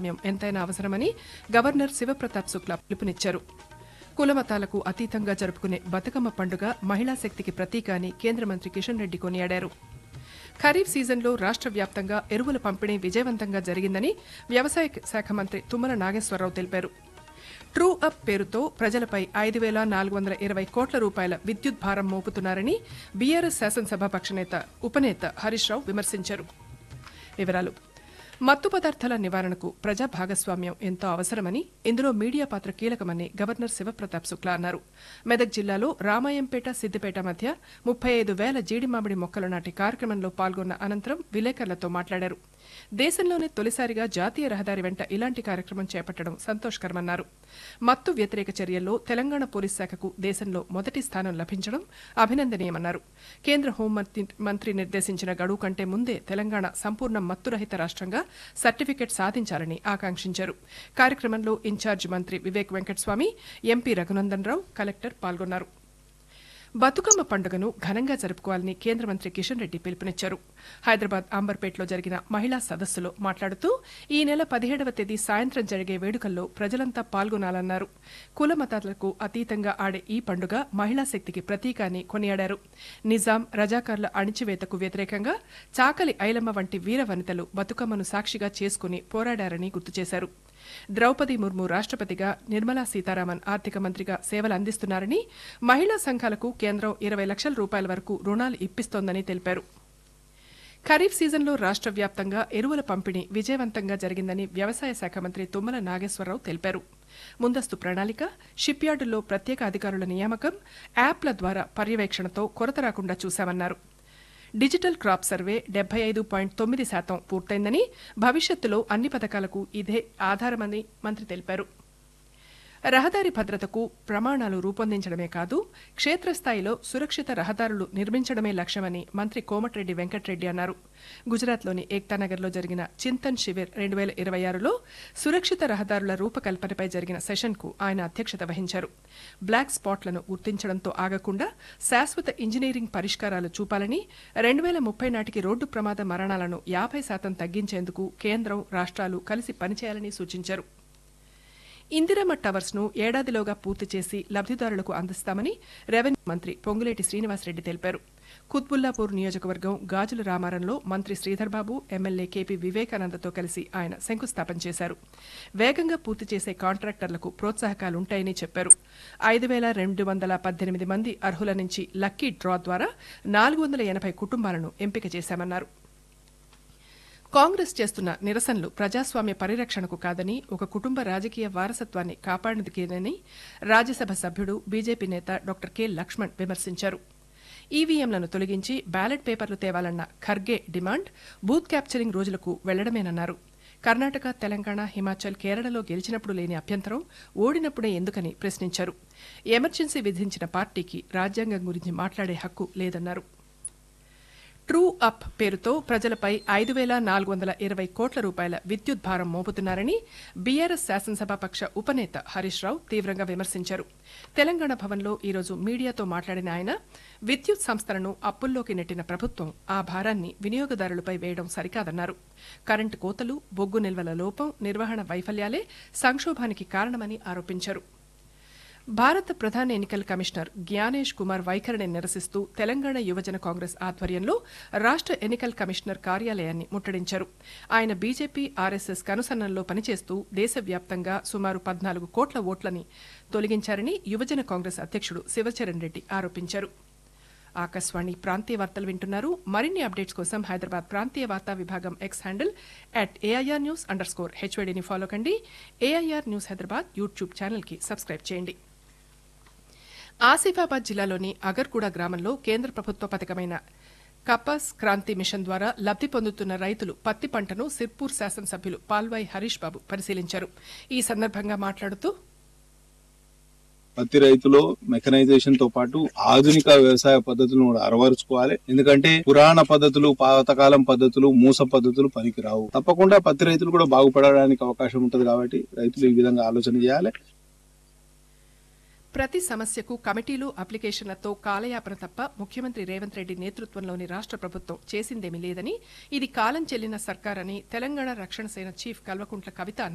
ప్రజాస్వామ్యం ఎంతైనా అవసరమని గవర్నర్ శివప్రతాప్ శుక్లా పిలుపునిచ్చారు కులమతాలకు అతీతంగా జరుపుకునే బతుకమ్మ పండుగ మహిళా శక్తికి ప్రతీక అని కేంద్ర మంత్రి కిషన్ రెడ్డి కొనియాడారు ఖరీఫ్ సీజన్లో రాష్ట్ర వ్యాప్తంగా ఎరువుల పంపిణీ విజయవంతంగా జరిగిందని వ్యవసాయ శాఖ మంత్రి తుమ్మల నాగేశ్వరరావు తెలిపారు ట్రూ అప్ పేరుతో ప్రజలపై ఐదు వేల నాలుగు వందల ఇరవై కోట్ల రూపాయల విద్యుత్ భారం మోపుతున్నారని బీఆర్ఎస్ శాసనసభాపక్ష నేత ఉపనేత హరీష్ రావు విమర్శించారు వివరాలు మత్తు పదార్థాల నివారణకు ప్రజా భాగస్వామ్యం ఎంతో అవసరమని ఇందులో మీడియా పాత్ర కీలకమని గవర్నర్ శివప్రతాప్ శుక్లా అన్నారు మెదక్ జిల్లాలో రామాయంపేట సిద్దిపేట మధ్య ముప్పై ఐదు వేల జీడి మామిడి మొక్కలు నాటి కార్యక్రమంలో పాల్గొన్న అనంతరం విలేకరులతో మాట్లాడారు దేశంలోనే తొలిసారిగా జాతీయ రహదారి వెంట ఇలాంటి కార్యక్రమం చేపట్టడం సంతోషకరమన్నారు మత్తు వ్యతిరేక చర్యల్లో తెలంగాణ పోలీస్ శాఖకు దేశంలో మొదటి స్థానం లభించడం అభినందనీయమన్నారు కేంద్ర హోంమంత్రి మంత్రి నిర్దేశించిన గడువు కంటే ముందే తెలంగాణ సంపూర్ణ మత్తురహిత రాష్ట్రంగా సర్టిఫికెట్ సాధించాలని ఆకాంక్షించారు కార్యక్రమంలో ఇన్ఛార్జి మంత్రి వివేక్ వెంకటస్వామి ఎంపీ రఘునందన్ రావు కలెక్టర్ పాల్గొన్నారు బతుకమ్మ పండుగను ఘనంగా జరుపుకోవాలని కేంద్ర మంత్రి కిషన్ రెడ్డి పిలుపునిచ్చారు హైదరాబాద్ అంబర్పేటలో జరిగిన మహిళా సదస్సులో మాట్లాడుతూ ఈ నెల పదిహేడవ తేదీ సాయంత్రం జరిగే వేడుకల్లో ప్రజలంతా పాల్గొనాలన్నారు కుల మతాలకు అతీతంగా ఆడే ఈ పండుగ మహిళా శక్తికి ప్రతీక అని కొనియాడారు నిజాం రజాకార్ల అణిచివేతకు వ్యతిరేకంగా చాకలి ఐలమ్మ వంటి వీర వనితలు బతుకమ్మను సాక్షిగా చేసుకుని పోరాడారని గుర్తు చేశారు ద్రౌపది ముర్ము రాష్ట్రపతిగా నిర్మలా సీతారామన్ ఆర్థిక మంత్రిగా సేవలు అందిస్తున్నారని మహిళా సంఘాలకు కేంద్రం ఇరవై లక్షల రూపాయల వరకు రుణాలు ఇప్పిస్తోందని తెలిపారు ఖరీఫ్ సీజన్లో రాష్ట్ర వ్యాప్తంగా ఎరువుల పంపిణీ విజయవంతంగా జరిగిందని వ్యవసాయ శాఖ మంత్రి తుమ్మల నాగేశ్వరరావు తెలిపారు ముందస్తు ప్రణాళిక షిప్ యార్డుల్లో ప్రత్యేక అధికారుల నియామకం యాప్ల ద్వారా పర్యవేక్షణతో కొరత రాకుండా చూశామన్నారు డిజిటల్ క్రాప్ సర్వే డెబ్బై ఐదు పాయింట్ తొమ్మిది శాతం పూర్తయిందని భవిష్యత్తులో అన్ని పథకాలకు ఇదే ఆధారమని మంత్రి తెలిపారు రహదారి భద్రతకు ప్రమాణాలు రూపొందించడమే కాదు క్షేత్రస్థాయిలో సురక్షిత రహదారులు నిర్మించడమే లక్ష్యమని మంత్రి కోమటిరెడ్డి వెంకటరెడ్డి అన్నారు గుజరాత్లోని ఏక్తానగర్లో జరిగిన చింతన్ శివిర్ రెండు వేల ఇరవై ఆరులో సురక్షిత రహదారుల రూపకల్పనపై జరిగిన సెషన్కు ఆయన అధ్యక్షత వహించారు బ్లాక్ స్పాట్లను గుర్తించడంతో ఆగకుండా శాశ్వత ఇంజనీరింగ్ పరిష్కారాలు చూపాలని రెండు వేల ముప్పై నాటికి రోడ్డు ప్రమాద మరణాలను యాభై శాతం తగ్గించేందుకు కేంద్రం రాష్ట్రాలు కలిసి పనిచేయాలని సూచించారు ఇందిరమ్మ టవర్స్ ను ఏడాదిలోగా పూర్తి చేసి లబ్దిదారులకు అందిస్తామని రెవెన్యూ మంత్రి పొంగులేటి శ్రీనివాసరెడ్డి తెలిపారు కుత్బుల్లాపూర్ నియోజకవర్గం గాజుల రామారంలో మంత్రి శ్రీధర్బాబు ఎమ్మెల్యే కేపీ వివేకానందతో కలిసి ఆయన శంకుస్థాపన చేశారు వేగంగా పూర్తి చేసే కాంట్రాక్టర్లకు ప్రోత్సాహకాలుంటాయని చెప్పారు ఐదు వేల రెండు వందల పద్దెనిమిది మంది అర్హుల నుంచి లక్కీ డ్రా ద్వారా నాలుగు వందల ఎనభై కుటుంబాలను ఎంపిక చేశామన్నారు కాంగ్రెస్ చేస్తున్న నిరసనలు ప్రజాస్వామ్య పరిరక్షణకు కాదని ఒక కుటుంబ రాజకీయ వారసత్వాన్ని కాపాడేందుకేనని రాజ్యసభ సభ్యుడు బీజేపీ నేత డాక్టర్ కె లక్ష్మణ్ విమర్శించారు ఈవీఎంలను తొలగించి బ్యాలెట్ పేపర్లు తేవాలన్న ఖర్గే డిమాండ్ బూత్ క్యాప్చరింగ్ రోజులకు వెళ్లడమేనన్నారు కర్ణాటక తెలంగాణ హిమాచల్ కేరళలో గెలిచినప్పుడు లేని అభ్యంతరం ఓడినప్పుడే ఎందుకని ప్రశ్నించారు ఎమర్జెన్సీ విధించిన పార్టీకి రాజ్యాంగం గురించి మాట్లాడే హక్కు లేదన్నారు ట్రూ అప్ పేరుతో ప్రజలపై ఐదు వేల నాలుగు వందల ఇరవై కోట్ల రూపాయల విద్యుత్ భారం మోపుతున్నారని బీఆర్ఎస్ శాసనసభాపక్ష ఉపనేత హరీష్ రావు తీవ్రంగా విమర్శించారు తెలంగాణ భవన్లో ఈరోజు మీడియాతో మాట్లాడిన ఆయన విద్యుత్ సంస్థలను అప్పుల్లోకి నెట్టిన ప్రభుత్వం ఆ భారాన్ని వినియోగదారులపై వేయడం సరికాదన్నారు కరెంటు కోతలు బొగ్గు నిల్వల లోపం నిర్వహణ వైఫల్యాలే సంక్షోభానికి కారణమని ఆరోపించారు భారత ప్రధాన ఎన్నికల కమిషనర్ జ్ఞానేష్ కుమార్ వైఖరిని నిరసిస్తూ తెలంగాణ యువజన కాంగ్రెస్ ఆధ్వర్యంలో రాష్ట్ర ఎన్నికల కమిషనర్ కార్యాలయాన్ని ముట్టడించారు ఆయన బీజేపీ ఆర్ఎస్ఎస్ కనుసన్నల్లో పనిచేస్తూ దేశవ్యాప్తంగా సుమారు పద్నాలుగు కోట్ల ఓట్లని తొలగించారని యువజన కాంగ్రెస్ అధ్యక్షుడు శివచరణ్ రెడ్డి ఆరోపించారు ఆకాశవాణి ప్రాంతీయ వార్తలు వింటున్నారు మరిన్ని అప్డేట్స్ కోసం హైదరాబాద్ ప్రాంతీయ వార్తా విభాగం X handle at AIR news underscore హెచ్వైడీని ఫాలో కండి ఏఐఆర్ న్యూస్ హైదరాబాద్ యూట్యూబ్ ఛానల్కి సబ్స్క్రైబ్ చేయండి ఆసిఫాబాద్ జిల్లాలోని అగర్గూడ గ్రామంలో కేంద్ర ప్రభుత్వ పథకమైన కపాస్ క్రాంతి మిషన్ ద్వారా లబ్ది పొందుతున్న రైతులు పత్తి పంటను సిర్పూర్ శాసనసభ్యులు పాల్వాయి హరీష్ బాబు పరిశీలించారు ఈ సందర్భంగా మాట్లాడుతూ పత్తి రైతులో మెకనైజేషన్ తో పాటు ఆధునిక వ్యవసాయ పద్ధతులను కూడా అలవరుచుకోవాలి ఎందుకంటే పురాణ పద్ధతులు పాతకాలం పద్ధతులు మూస పద్ధతులు పనికిరావు తప్పకుండా పత్తి రైతులు కూడా బాగుపడడానికి అవకాశం ఉంటది కాబట్టి రైతులు ఈ విధంగా ఆలోచన చేయాలి ప్రతి సమస్యకు కమిటీలు అప్లికేషన్లతో కాలయాపన తప్ప ముఖ్యమంత్రి రేవంత్ రెడ్డి నేతృత్వంలోని రాష్ట్ర ప్రభుత్వం చేసిందేమీ లేదని ఇది కాలం చెల్లిన సర్కారని తెలంగాణ రక్షణ సేన చీఫ్ కల్వకుంట్ల కవిత